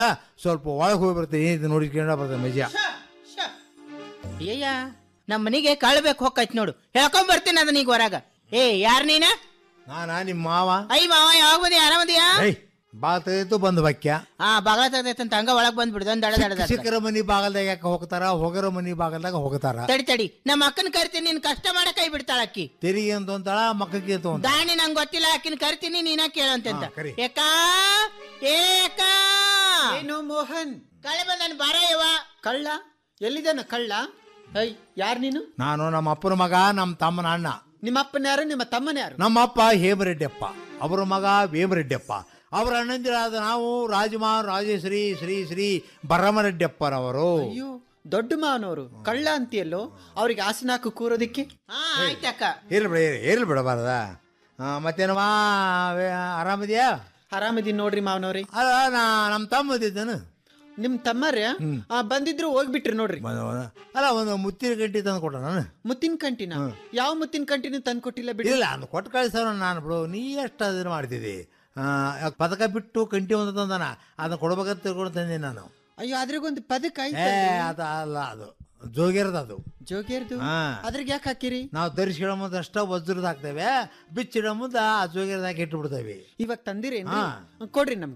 ಸ್ವಲ್ಪ ಒಳಗೆ ಹೋಗಿ ಬರ್ತೀನಿ ಇದು ನೋಡಿಕೊಂಡು ಬರ್ತದೆ ಮಜಾ ಅಯ್ಯಯ್ಯ ನಮ್ಮ ಮನೆಗೆ ಕಳ್ಬೇಕು ಹೊಕ್ಕೈತ್ ನೋಡು ಹೇಳ್ಕೊಂಡ್ ಬರ್ತೀನಿ ಅದನ್ನ ಈಗ ಹೊರಗ ಏ ಯಾರ್ ನೀನ ನಾನಾ ನಿಮ್ಮ ಮಾವ ಐ ಮಾವ ಯಾವಾಗ ಬಂದಿ ಆರಾಮದಿಯಾ ಏಯ್ ಬಾತೈತು ಬಂದು ಬಕ್ಯ ಹಾ ಬಗಳ ತೆಗ್ದೈತಂತ ಹಂಗ ಒಳಗ್ ಬಂದ್ಬಿಡ್ದು ಒಂದ್ ದಡ ದಡ ದಡ. ಸಿಕ್ಕರ ಮನಿ ಬಾಗಲ್ದಾಗ ಯಾಕೆ ಹೋಗ್ತಾರ ಹೋಗರ ಮನಿ ಬಾಗಲ್ದಾಗ ಹೋಗ್ತಾರ ತಡಿ ತಡಿ ನಮ್ಮ ಅಕ್ಕನ ಕರಿತೀನಿ ನೀನ್ ಕಷ್ಟ ಮಾಡ ಕೈ ಬಿಡ್ತಾಳ ಅಕ್ಕಿ ತೆರಿಗೆ ಅಂತ ಅಂತಾಳ ಮಕ್ಕಕ್ಕೆ ಅಂತ ಅಂತಾಳ. ದಾಣಿ ನಂಗೆ ಗೊತ್ತಿಲ್ಲ ಅಕ್ಕಿನ ಕರಿತೀನಿ ನೀನ ಕೇಳಂತ ಹಾ, ಕರಿ. ಏಕಾ ಏಕಾ ಏನು ಮೋಹನ್ ಕಳೆ ಬಂದನ್ ಬಾರ ಇವ ಕಳ್ಳ ಎಲ್ಲಿದ್ದಾನ ಕಳ್ಳ ಐ ಯಾರು ನೀನು ನಾನು ನಮ್ಮ ಅಪ್ಪನ ಮಗ ನಮ್ಮ ತಮ್ಮನ ಅಣ್ಣ ನಿಮ್ಮ ಅಪ್ಪನ ಯಾರು ನಿಮ್ಮ ತಮ್ಮನ ಯಾರು ನಮ್ಮ ಅಪ್ಪ ಹೇಮರೆಡ್ಡಿಯಪ್ಪ ಅವರ ಮಗ ವೇಮರೆಡ್ಡಿಯಪ್ಪ ಅವರ ಅಣ್ಣಂದಿರಾದ ನಾವು ರಾಜಮಾನ್ ರಾಜೇಶ್ರೀ ಶ್ರೀ ಶ್ರೀ ಬರಮರೆಡ್ಡಿಯಪ್ಪನವರು ಅಯ್ಯೋ ದೊಡ್ಡ ಮಾವನವರು ಕಳ್ಳ ಅಂತೀಯಲ್ಲೋ ಅವ್ರಿಗೆ ಆಸನಾಕು ಕೂರೋದಿಕ್ಕೆ ಹಾ ಆಯ್ತಕ್ಕ ಇರ್ಲಿ ಬಿಡ ಇರ್ಲಿ ಬಿಡಬಾರ್ದ ಮತ್ತೇನಮ್ಮ ಆರಾಮಿದ್ಯಾ ಆರಾಮಿದೀನಿ ನೋಡ್ರಿ ಮಾವನವ್ರಿ ಅಲ್ಲ ನಾ ನಮ್ಮ ತಮ್ಮ ಇದ್ದಿದ್ದನು ನಿಮ್ ತಮ್ಮರ್ಯ ಆ, ಬಂದಿದ್ರು ಹೋಗ್ಬಿಟ್ರಿ ನೋಡ್ರಿ ಅಲ್ಲ ಒಂದು ಮುತ್ತಿನ ಗಂಟೆ ತಂದು ಕೊಟ್ಟ ನಾನು ಮುತ್ತಿನ ಕಂಟಿನ ಯಾವ ಮುತ್ತಿನ ಕಂಟಿನ ತಂದು ಕೊಟ್ಟಿಲ್ಲ ಬಿಡಿ ಇಲ್ಲ ಅಂದ್ ಕೊಟ್ಟು ಕಳಿಸೋಣ ನಾನು ಬಿಡು ನೀ ಎಷ್ಟು ಅದನ್ನ ಮಾಡ್ತಿದ್ದಿ ಆ, ಯಾಕ್ ಪದಕ ಬಿಟ್ಟು ಕಂಟಿ ಒಂದು ತಂದಾನ ಅದನ್ನ ಕೊಡ್ಬೇಕಂತ ತಿಳ್ಕೊಂಡು ತಂದೆ ನಾನು ಅಯ್ಯೋ ಅದ್ರಾಗೊಂದು ಪದಕ ಏ ಆಯ್ತು ಅದು ಅಲ್ಲ ಅದು ಜೋಗಿರದ ಅದು ಜೋಗಿಯರ್ದು ಹಾ. ಅದ್ರಿಗೆ ಯಾಕೆ ಹಾಕಿರಿ ನಾವು ಧರಿಸಿಡೋ ಮುಂದೆ ಅಷ್ಟ ವಜ್ರದ ಹಾಕ್ತೇವೆ ಬಿಚ್ಚಿಡೋ ಮುಂದೆ ಆ ಜೋಗಿರದ ಹಾಕಿ ಇಟ್ಟು ಬಿಡ್ತೇವೆ ಇವಾಗ ತಂದಿರೇನ್ರಿ ಹಾ. ಕೊಡ್ರಿ ನಮ್ಗೆ